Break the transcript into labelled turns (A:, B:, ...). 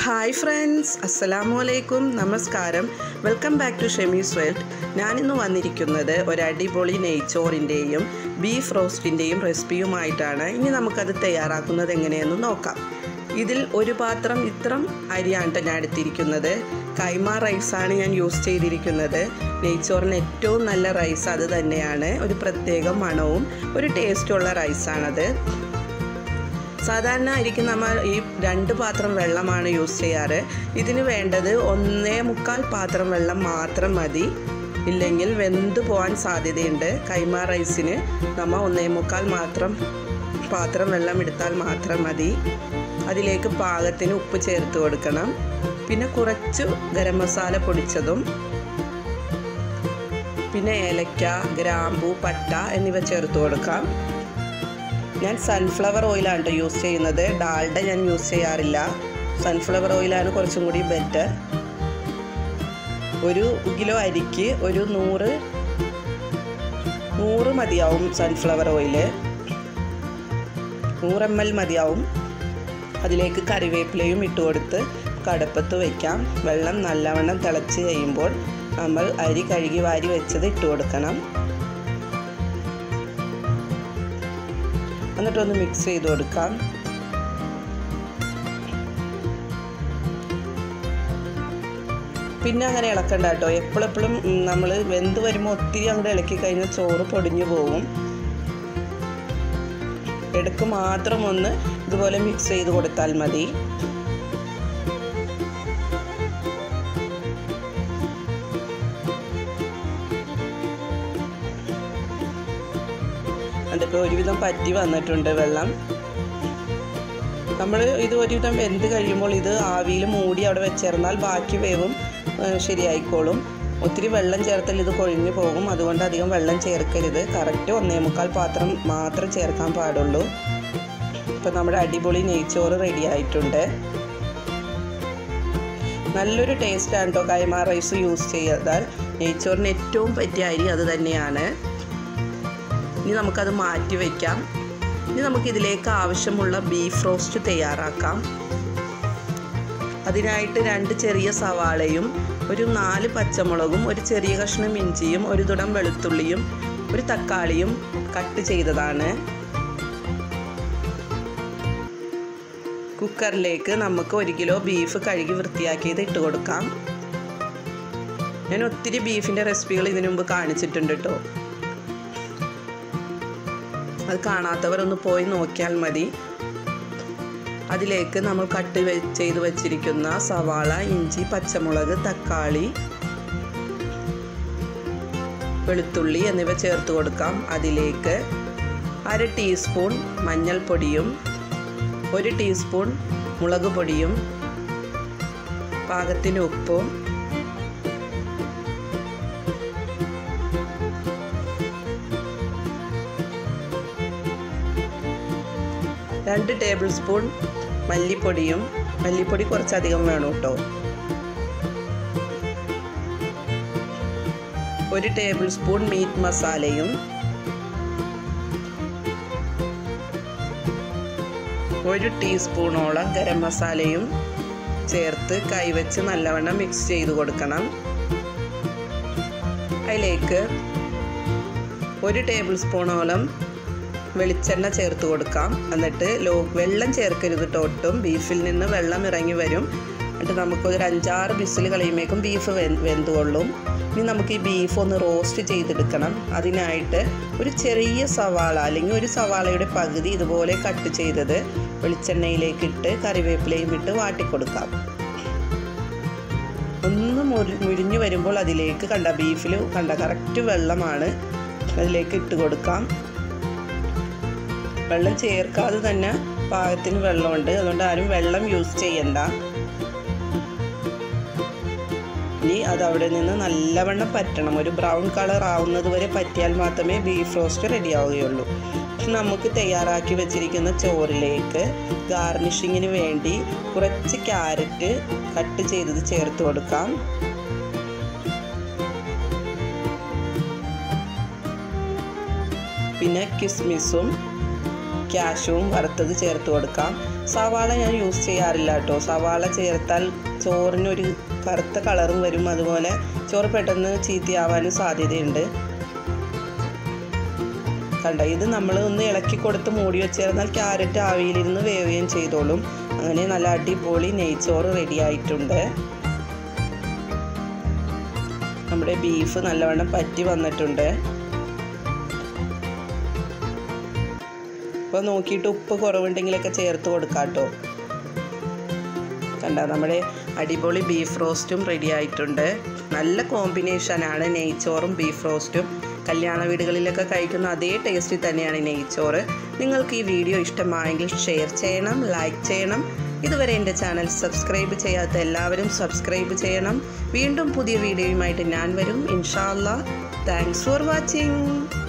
A: hi friends അസ്സലാമു അലൈക്കും നമസ്കാരം welcome back to Shemi's world ഞാനിന്ന് വന്നിരിക്കുന്നത് ഒരു അടിപൊളി നെയ്ച്ചോറിൻ്റെയും ബീഫ് റോസ്റ്റിൻ്റെയും റെസിപ്പിയുമായിട്ടാണ് ഇനി നമുക്കത് തയ്യാറാക്കുന്നത് എങ്ങനെയെന്ന് നോക്കാം ഇതിൽ ഒരു പാത്രം ഇത്രം അരിയാണ് ട്ടോ ഞാൻ എടുത്തിരിക്കുന്നത് കൈമ റൈസാണ് ഞാൻ യൂസ് ചെയ്തിരിക്കുന്നത് നെയ്ച്ചോറിന് ഏറ്റവും നല്ല റൈസ് അത് തന്നെയാണ് ഒരു പ്രത്യേക മണവും ഒരു ടേസ്റ്റുള്ള റൈസാണത് സാധാരണ അരിക്ക് നമ്മൾ ഈ രണ്ട് പാത്രം വെള്ളമാണ് യൂസ് ചെയ്യാറ് ഇതിന് വേണ്ടത് ഒന്നേ മുക്കാൽ പാത്രം വെള്ളം മാത്രം മതി ഇല്ലെങ്കിൽ വെന്ത് പോകാൻ സാധ്യതയുണ്ട് കൈമ റൈസിന് നമ്മൾ ഒന്നേ മുക്കാൽ മാത്രം പാത്രം വെള്ളം എടുത്താൽ മാത്രം മതി അതിലേക്ക് പാകത്തിന് ഉപ്പ് ചേർത്ത് കൊടുക്കണം പിന്നെ കുറച്ച് ഗരം മസാല പൊടിച്ചതും പിന്നെ ഏലക്ക ഗ്രാമ്പു പട്ട എന്നിവ ചേർത്ത് കൊടുക്കാം ഞാൻ സൺഫ്ലവർ ഓയിലാണ് കേട്ടോ യൂസ് ചെയ്യുന്നത് ഡാൽഡ ഞാൻ യൂസ് ചെയ്യാറില്ല സൺഫ്ലവർ ഓയിലാണ് കുറച്ചും കൂടി ബെറ്റർ ഒരു കിലോ അരിക്ക് ഒരു നൂറ് നൂറ് മതിയാവും സൺഫ്ലവർ ഓയിൽ നൂറ് എം എൽ മതിയാവും അതിലേക്ക് കറിവേപ്പിലയും ഇട്ട് കൊടുത്ത് കടപ്പത്ത് വയ്ക്കാം വെള്ളം നല്ലവണ്ണം തിളച്ച് കഴിയുമ്പോൾ നമ്മൾ അരി കഴുകി വാരി വെച്ചത് ഇട്ട് കൊടുക്കണം എന്നിട്ടൊന്ന് മിക്സ് ചെയ്ത് കൊടുക്കാം പിന്നെ അങ്ങനെ ഇളക്കണ്ട കേട്ടോ എപ്പോഴെപ്പോഴും നമ്മൾ വെന്ത് വരുമ്പോൾ ഒത്തിരി അങ്ങോട്ട് ഇളക്കി കഴിഞ്ഞാൽ ചോറ് പൊടിഞ്ഞു പോകും ഇടക്ക് മാത്രം ഒന്ന് ഇതുപോലെ മിക്സ് ചെയ്ത് കൊടുത്താൽ മതി അതിപ്പോൾ ഒരുവിധം പറ്റി വന്നിട്ടുണ്ട് വെള്ളം നമ്മൾ ഇത് ഒരുവിധം വെന്ത് കഴിയുമ്പോൾ ഇത് ആവിയിൽ മൂടി അവിടെ വെച്ചിരുന്നാൽ ബാക്കി വേവും ശരിയായിക്കോളും ഒത്തിരി വെള്ളം ചേർത്താൽ ഇത് കൊഴിഞ്ഞു പോകും അതുകൊണ്ട് അധികം വെള്ളം ചേർക്കരുത് കറക്റ്റ് ഒന്നേ മുക്കാൽ പാത്രം മാത്രം ചേർക്കാൻ പാടുള്ളൂ ഇപ്പം നമ്മുടെ അടിപൊളി നെയ്ച്ചോറ് റെഡി ആയിട്ടുണ്ട് നല്ലൊരു ടേസ്റ്റാണ് കേട്ടോ കൈമ റൈസ് യൂസ് ചെയ്താൽ നെയ്ച്ചോറിന് ഏറ്റവും പറ്റിയ അരി അത് തന്നെയാണ് ഇനി നമുക്കത് മാറ്റി വയ്ക്കാം ഇനി നമുക്കിതിലേക്ക് ആവശ്യമുള്ള ബീഫ് റോസ്റ്റ് തയ്യാറാക്കാം അതിനായിട്ട് രണ്ട് ചെറിയ സവാളയും ഒരു നാല് പച്ചമുളകും ഒരു ചെറിയ കഷ്ണം ഇഞ്ചിയും ഒരു തുടം വെളുത്തുള്ളിയും ഒരു തക്കാളിയും കട്ട് ചെയ്തതാണ് കുക്കറിലേക്ക് നമുക്ക് ഒരു കിലോ ബീഫ് കഴുകി വൃത്തിയാക്കിയത് ഇട്ട് കൊടുക്കാം ഞാൻ ഒത്തിരി ബീഫിൻ്റെ റെസിപ്പികൾ ഇതിനു മുമ്പ് കാണിച്ചിട്ടുണ്ട് കേട്ടോ അത് കാണാത്തവർ ഒന്ന് പോയി നോക്കിയാൽ മതി അതിലേക്ക് നമ്മൾ കട്ട് ചെയ്ത് വെച്ചിരിക്കുന്ന സവാള ഇഞ്ചി പച്ചമുളക് തക്കാളി വെളുത്തുള്ളി എന്നിവ ചേർത്ത് കൊടുക്കാം അതിലേക്ക് അര ടീസ്പൂൺ മഞ്ഞൾപ്പൊടിയും ഒരു ടീസ്പൂൺ മുളക് പൊടിയും പാകത്തിന് ഉപ്പും രണ്ട് ടേബിൾ സ്പൂൺ മല്ലിപ്പൊടിയും മല്ലിപ്പൊടി കുറച്ചധികം വേണം കേട്ടോ ഒരു ടേബിൾ സ്പൂൺ മീറ്റ് മസാലയും ഒരു ടീസ്പൂണോളം ഗരം മസാലയും ചേർത്ത് കൈവച്ച് നല്ലവണ്ണം മിക്സ് ചെയ്ത് കൊടുക്കണം അതിലേക്ക് ഒരു ടേബിൾ സ്പൂണോളം വെളിച്ചെണ്ണ ചേർത്ത് കൊടുക്കാം എന്നിട്ട് ലോ വെള്ളം ചേർക്കരുത് ഒട്ടും ബീഫിൽ നിന്ന് വെള്ളം ഇറങ്ങി വരും എന്നിട്ട് നമുക്കൊരു അഞ്ചാറ് ബിസിൽ കഴിയുമ്പോഴേക്കും ബീഫ് വെന്തുകൊള്ളും ഇനി നമുക്ക് ഈ ബീഫ് ഒന്ന് റോസ്റ്റ് ചെയ്തെടുക്കണം അതിനായിട്ട് ഒരു ചെറിയ സവാള അല്ലെങ്കിൽ ഒരു സവാളയുടെ പകുതി ഇതുപോലെ കട്ട് ചെയ്തത് വെളിച്ചെണ്ണയിലേക്ക് ഇട്ട് കറിവേപ്പിലയും ഇട്ട് വാട്ടിക്കൊടുക്കാം ഒന്ന് മുരി മുരിഞ്ഞു വരുമ്പോൾ അതിലേക്ക് കണ്ട ബീഫിൽ കണ്ട കറക്റ്റ് വെള്ളമാണ് അതിലേക്ക് ഇട്ട് കൊടുക്കാം വെള്ളം ചേർക്കാതെ തന്നെ പാകത്തിന് വെള്ളമുണ്ട് അതുകൊണ്ട് ആരും വെള്ളം യൂസ് ചെയ്യണ്ട ഇനി അത് അവിടെ നിന്ന് നല്ലവണ്ണം പറ്റണം ഒരു ബ്രൗൺ കളർ ആവുന്നത് വരെ പറ്റിയാൽ മാത്രമേ ബീഫ് റോസ്റ്റ് റെഡി ആവുകയുള്ളൂ നമുക്ക് തയ്യാറാക്കി വെച്ചിരിക്കുന്ന ചോറിലേക്ക് ഗാർണിഷിങ്ങിന് വേണ്ടി കുറച്ച് ക്യാരറ്റ് കട്ട് ചെയ്തത് ചേർത്ത് കൊടുക്കാം പിന്നെ കിസ്മിസും ക്യാഷും വറുത്തത് ചേർത്ത് കൊടുക്കാം സവാള ഞാൻ യൂസ് ചെയ്യാറില്ല കേട്ടോ സവാള ചേർത്താൽ ചോറിനൊരു കറുത്ത കളറും വരും അതുപോലെ ചോറ് പെട്ടെന്ന് ചീത്തയാവാനും സാധ്യതയുണ്ട് കണ്ട ഇത് നമ്മൾ ഒന്ന് ഇളക്കി കൊടുത്ത് മൂടി വെച്ചിരുന്നാൽ ക്യാരറ്റ് ആവിയിലിരുന്ന് വേവുകയും ചെയ്തോളും അങ്ങനെ നല്ല അടിപൊളി നെയ്ച്ചോറ് റെഡി ആയിട്ടുണ്ട് നമ്മുടെ ബീഫ് നല്ലവണ്ണം പറ്റി വന്നിട്ടുണ്ട് അപ്പോൾ നോക്കിയിട്ട് ഉപ്പ് കുറവുണ്ടെങ്കിലൊക്കെ ചേർത്ത് കൊടുക്കാം കേട്ടോ കണ്ട നമ്മുടെ അടിപൊളി ബീഫ് റോസ്റ്റും റെഡി ആയിട്ടുണ്ട് നല്ല കോമ്പിനേഷനാണ് നെയ്ച്ചോറും ബീഫ് റോസ്റ്റും കല്യാണ വീടുകളിലൊക്കെ കഴിക്കുന്ന അതേ ടേസ്റ്റിൽ തന്നെയാണ് നെയ്ച്ചോറ് നിങ്ങൾക്ക് ഈ വീഡിയോ ഇഷ്ടമായെങ്കിൽ ഷെയർ ചെയ്യണം ലൈക്ക് ചെയ്യണം ഇതുവരെ എൻ്റെ ചാനൽ സബ്സ്ക്രൈബ് ചെയ്യാത്ത എല്ലാവരും സബ്സ്ക്രൈബ് ചെയ്യണം വീണ്ടും പുതിയ വീഡിയോയുമായിട്ട് ഞാൻ വരും ഇൻഷാല്ല താങ്ക്സ് ഫോർ വാച്ചിങ്